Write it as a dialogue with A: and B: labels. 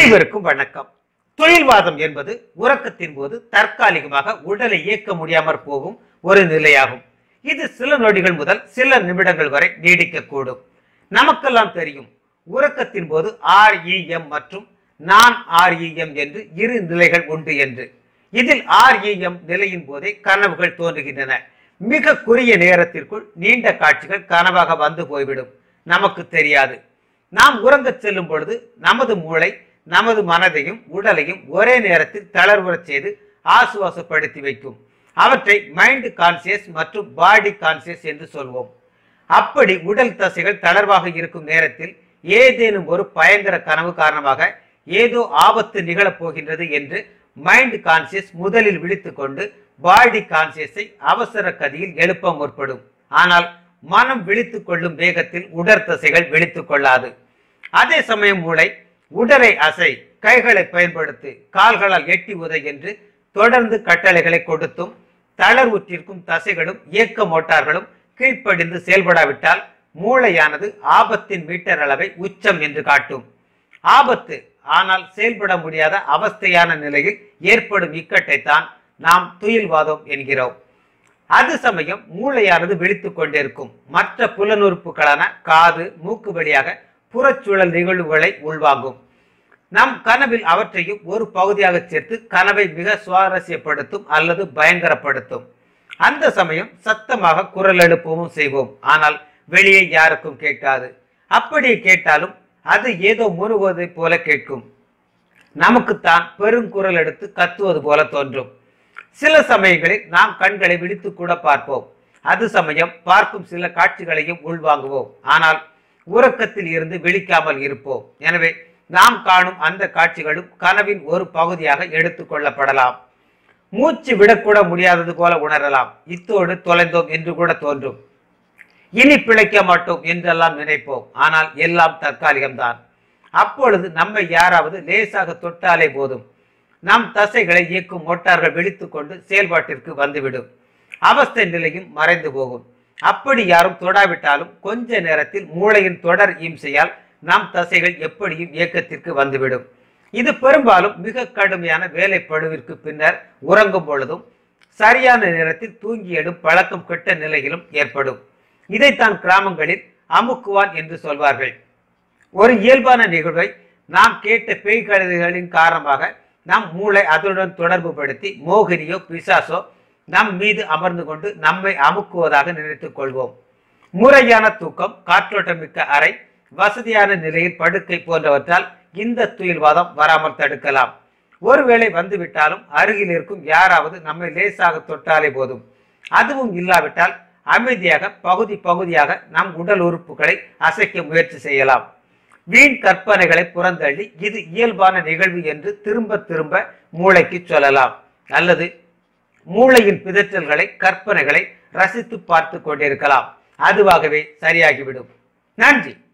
A: அனைவருக்கும் வணக்கம் துயில்வாதம் என்பது உறக்கத்தின் போது தற்காலிகமாக உடலை இயக்க முடியாமற் போகும் ஒரு நிலையாகும் இது சில நொடிகள் முதல் சில நிமிடங்கள் வரை நீடிக்கக்கூடும் நமக்கெல்லாம் தெரியும் உறக்கத்தின் போது REM மற்றும் நான் REM என்று இரு நிலைகள் உண்டு என்று இதில் REM நிலையின் போதே கனவுகள் தோன்றுகின்றன மிக குறுகிய நேரத்திற்குள் நீண்ட காட்சிகள் கனவாக வந்து போய்விடும் நமக்கு தெரியாது நாம் உறங்கச் செல்லும் பொழுது நமது மூளை நமது மனதையும் உடலையும் ஒரே நேரத்தில் தளர்வுறச் செய்து ஆசுவாசப்படுத்தி வைக்கும் அவற்றை மைண்ட் கான்சியஸ் மற்றும் பாடி கான்சியஸ் என்று சொல்வோம் அப்படி உடல் தசைகள் தளர்வாக இருக்கும் நேரத்தில் ஏதேனும் ஒரு பயங்கர கனவு காரணமாக ஏதோ ஆபத்து நிகழப் போகின்றது என்று மைண்ட் கான்சியஸ் முதலில் விழித்துக்கொண்டு பாடி கான்சியஸை அவசர கதியில் எழுப்ப முற்படும் ஆனால் மனம் விழித்துக் கொள்ளும் வேகத்தில் உடற்தசைகள் விழித்துக் கொள்ளாது அதே சமயம் மூளை உடலை அசை கைகளை பயன்படுத்தி கால்களால் எட்டி உதை என்று தொடர்ந்து கட்டளைகளை கொடுத்தும் தளர்வுற்றிருக்கும் தசைகளும் இயக்க மோட்டார்களும் கீழ்ப்படிந்து செயல்படாவிட்டால் மூளையானது ஆபத்தின் மீட்டர் அளவை உச்சம் என்று காட்டும் ஆபத்து ஆனால் செயல்பட முடியாத அவஸ்தையான நிலையில் ஏற்படும் இக்கட்டை தான் நாம் துயில்வாதம் என்கிறோம் அது சமயம் மூளையானது விழித்துக் கொண்டிருக்கும் மற்ற புலனுறுப்புகளான காது மூக்கு வழியாக புறச்சூழல் நிகழ்வுகளை உள்வாங்கும் நம் கனவில் அவற்றையும் ஒரு பகுதியாக சேர்த்து கனவை மிக சுவாரஸ்யப்படுத்தும் அல்லது பயங்கரப்படுத்தும் அந்த சமயம் சத்தமாக குரல் எழுப்பவும் செய்வோம் ஆனால் வெளியே யாருக்கும் கேட்காது அப்படியே கேட்டாலும் அது ஏதோ முருகுவதை போல கேட்கும் நமக்குத்தான் பெருங்குரல் எடுத்து கத்துவது போல தோன்றும் சில சமயங்களில் நாம் கண்களை விழித்து கூட பார்ப்போம் அது சமயம் பார்க்கும் சில காட்சிகளையும் உள்வாங்குவோம் ஆனால் உறக்கத்தில் இருந்து விழிக்காமல் இருப்போம் எனவே நாம் காணும் அந்த காட்சிகளும் கனவின் ஒரு பகுதியாக எடுத்துக்கொள்ளப்படலாம் மூச்சு விடக்கூட முடியாதது போல உணரலாம் இத்தோடு தொலைந்தோம் என்று கூட தோன்றும் இனி பிழைக்க மாட்டோம் என்றெல்லாம் நினைப்போம் ஆனால் எல்லாம் தற்காலிகம்தான் அப்பொழுது நம்மை யாராவது லேசாக தொட்டாலே போதும் நம் தசைகளை இயக்கும் மோட்டார்கள் விழித்துக் கொண்டு செயல்பாட்டிற்கு வந்துவிடும் அவஸ்தை நிலையும் மறைந்து போகும் அப்படி யாரும் தொடாவிட்டாலும் கொஞ்ச நேரத்தில் மூளையின் தொடர் இம்சையால் நம் தசைகள் எப்படியும் இயக்கத்திற்கு வந்துவிடும் இது பெரும்பாலும் மிக கடுமையான வேலைப்பழுவிற்கு பின்னர் உறங்கும் பொழுதும் சரியான நேரத்தில் தூங்கி எடும் பழக்கம் கெட்ட நிலையிலும் ஏற்படும் இதைத்தான் கிராமங்களில் அமுக்குவான் என்று சொல்வார்கள் ஒரு இயல்பான நிகழ்வை நாம் கேட்ட பேய் கழுதைகளின் காரணமாக நம் மூளை அதனுடன் தொடர்பு படுத்தி மோகினியோ பிசாசோ நம் மீது அமர்ந்து கொண்டு நம்மை அமுக்குவதாக நினைத்துக் கொள்வோம் முறையான தூக்கம் காற்றோட்டமிக்க அறை வசதியான நிலையில் படுக்கை போன்றவற்றால் இந்த துயில்வாதம் வராமல் தடுக்கலாம் ஒருவேளை வந்துவிட்டாலும் அருகில் இருக்கும் யாராவது நம்மை லேசாக தொட்டாலே போதும் அதுவும் இல்லாவிட்டால் அமைதியாக பகுதி பகுதியாக நம் உடல் உறுப்புகளை அசைக்க முயற்சி செய்யலாம் வீண் கற்பனைகளை புறந்தள்ளி இது இயல்பான நிகழ்வு என்று திரும்ப திரும்ப மூளைக்கு சொல்லலாம் அல்லது மூளையின் பிதற்றல்களை கற்பனைகளை ரசித்து பார்த்து கொண்டிருக்கலாம் அதுவாகவே சரியாகிவிடும் நன்றி